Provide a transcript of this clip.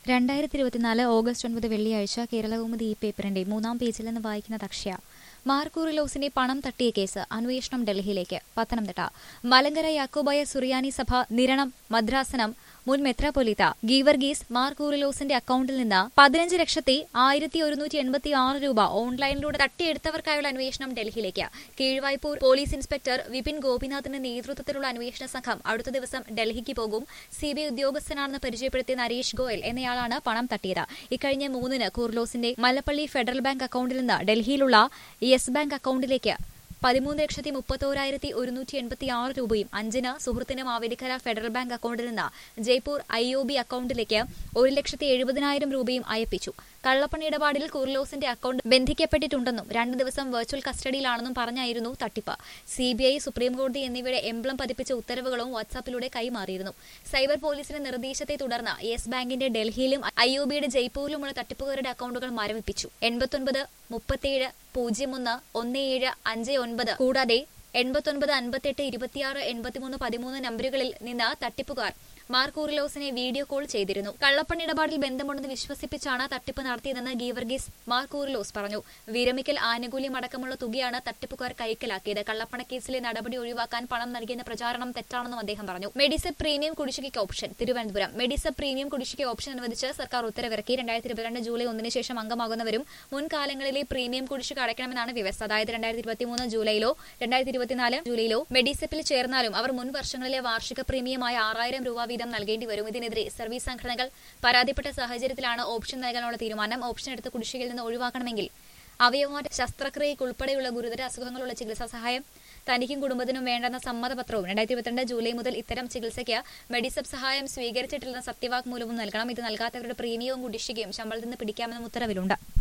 രണ്ടായിരത്തി ഇരുപത്തിനാല് ഓഗസ്റ്റ് ഒൻപത് വെള്ളിയാഴ്ച കേരളകൗമുദി ഈ പേപ്പറിന്റെ മൂന്നാം പേജിൽ നിന്ന് വായിക്കുന്നത് അക്ഷയ മാർക്കൂറിലോസിന്റെ പണം തട്ടിയ കേസ് അന്വേഷണം ഡൽഹിയിലേക്ക് പത്തനംതിട്ട മലങ്കര യാക്കോബായ സുറിയാനി സഭ നിരണം മദ്രാസനം മുൻ മെത്രാപൊലിത്ത ഗീവർഗീസ് മാർക്കൂറിലോസിന്റെ അക്കൌണ്ടിൽ നിന്ന് പതിനഞ്ച് ലക്ഷത്തി ആയിരത്തി ഒരുന്നൂറ്റി എൺപത്തി ആറ് രൂപ ഓൺലൈനിലൂടെ തട്ടിയെടുത്തവർക്കായുള്ള അന്വേഷണം ഡൽഹിയിലേക്ക് കീഴ്വായ്പൂർ പോലീസ് ഇൻസ്പെക്ടർ വിപിൻ ഗോപിനാഥിന്റെ നേതൃത്വത്തിലുള്ള അന്വേഷണ സംഘം അടുത്ത ദിവസം ഡൽഹിക്ക് പോകും സിബിഐ ഉദ്യോഗസ്ഥനാണെന്ന് പരിചയപ്പെടുത്തിയ നരേഷ് ഗോയൽ എന്നയാളാണ് പണം തട്ടിയത് ഇക്കഴിഞ്ഞ മൂന്നിന് കൂർലോസിന്റെ മലപ്പള്ളി ഫെഡറൽ ബാങ്ക് അക്കൌണ്ടിൽ നിന്ന് ഡൽഹിയിലുള്ള യെസ് ബാങ്ക് അക്കൌണ്ടിലേക്ക് പതിമൂന്ന് ലക്ഷത്തി മുപ്പത്തോരായിരത്തി ഒരുന്നൂറ്റി എൺപത്തി ആറ് രൂപയും അഞ്ചിന് സുഹൃത്തിന് മാവേലിക്കര ഫെഡറൽ ബാങ്ക് അക്കൌണ്ടിൽ നിന്ന് ജയ്പൂർ ഐ ഒ ബി അക്കൌണ്ടിലേക്ക് ഒരു ലക്ഷത്തി എഴുപതിനായിരം രൂപയും അയപ്പിച്ചു കള്ളപ്പണ ഇടപാടിൽ കുർലോസിന്റെ അക്കൌണ്ട് ബന്ധിക്കപ്പെട്ടിട്ടുണ്ടെന്നും രണ്ട് ദിവസം വെർച്വൽ കസ്റ്റഡിയിലാണെന്നും പറഞ്ഞായിരുന്നു തട്ടിപ്പ് സിബിഐ സുപ്രീംകോടതി എന്നിവയുടെ എംബ്ലം പതിപ്പിച്ച ഉത്തരവുകളും വാട്സാപ്പിലൂടെ കൈമാറിയിരുന്നു സൈബർ പോലീസിന്റെ നിർദ്ദേശത്തെ തുടർന്ന് യെസ് ബാങ്കിന്റെ ഡൽഹിയിലും ഐ ഒ ബിയുടെ ജയ്പൂരിലുമുള്ള തട്ടിപ്പുകാരുടെ അക്കൌണ്ടുകൾ മരവിപ്പിച്ചു എൺപത്തൊൻപത് മുപ്പത്തിയേഴ് പൂജ്യം ഒന്ന് ഒന്ന് ഏഴ് അഞ്ച് ഒൻപത് കൂടാതെ എൺപത്തൊൻപത് അൻപത്തെട്ട് ഇരുപത്തിയാറ് എൺപത്തിമൂന്ന് പതിമൂന്ന് നമ്പറുകളിൽ നിന്ന് തട്ടിപ്പുകാർ മാർക്കൂറിലോസിനെ വീഡിയോ കോൾ ചെയ്തിരുന്നു കള്ളപ്പണ ഇടപാടിൽ ബന്ധമുണ്ടെന്ന് വിശ്വസിപ്പിച്ചാണ് തട്ടിപ്പ് നടത്തിയതെന്ന് ഗീവർഗീസ് മാർക്കൂറിലോസ് പറഞ്ഞു വിരമിക്കൽ ആനുകൂല്യം അടക്കമുള്ള തുകയാണ് തട്ടിപ്പുകാർ കൈക്കലാക്കിയത് കള്ളപ്പണ കേസിലെ നടപടി ഒഴിവാക്കാൻ പണം നൽകിയെന്ന പ്രചാരണം തെറ്റാണെന്നും അദ്ദേഹം പറഞ്ഞു മെഡിസെപ് പ്രീമിയം കുടിശ്ശികയ്ക്ക് ഓപ്ഷൻ തിരുവനന്തപുരം മെഡിസെപ് പ്രീമിയം കുടിശ്ശിക ഓപ്ഷൻ അനുവദിച്ച് സർക്കാർ ഉത്തരവിറക്കി രണ്ടായിരത്തി ഇരുപത്തിരണ്ട് ജൂലൈ ഒന്നിന് ശേഷം അംഗമാകുന്നവരും മുൻകാലങ്ങളിലെ പ്രീമിയം കുടിശ്ശിക അടയ്ക്കണമെന്നാണ് വ്യവസ്ഥ അതായത് രണ്ടായിരത്തി ഇരുപത്തിമൂന്ന് ജൂലൈയിലോ രണ്ടായിരത്തി ഇരുപത്തിനാല് ജൂലൈയിലോ മെഡിസെപ്പിൽ ചേർന്നാലും അവർ മുൻ വർഷങ്ങളിലെ വാർഷിക പ്രീമിയമായ ആറായിരം രൂപ വീതം നൽകേണ്ടി വരും ഇതിനെതിരെ സർവീസ് സംഘടനകൾ പരാതിപ്പെട്ട സാഹചര്യത്തിലാണ് ഓപ്ഷൻ നൽകാനുള്ള തീരുമാനം ഓപ്ഷൻ എടുത്ത് കുടിശ്ശികയിൽ നിന്ന് ഒഴിവാക്കണമെങ്കിൽ അവയവമാറ്റ ശസ്ത്രക്രിയയ്ക്കുൾപ്പെടെയുള്ള ഗുരുതര അസുഖങ്ങളുള്ള ചികിത്സാ സഹായം തനിക്കും കുടുംബത്തിനും വേണ്ടെന്ന സമ്മതപത്രവും രണ്ടായിരത്തി ഇരുപത്തിരണ്ട് ജൂലൈ മുതൽ ഇത്തരം ചികിത്സയ്ക്ക് മെഡിസബ് സഹായം സ്വീകരിച്ചിട്ടില്ലെന്ന സത്യവാങ്മൂലവും നൽകണം ഇത് നൽകാത്തവരുടെ പ്രീമിയവും കുടിശ്ശികയും ശമ്പളത്തിൽ നിന്ന് പിടിക്കാമെന്നും ഉത്തരവിലുണ്ട്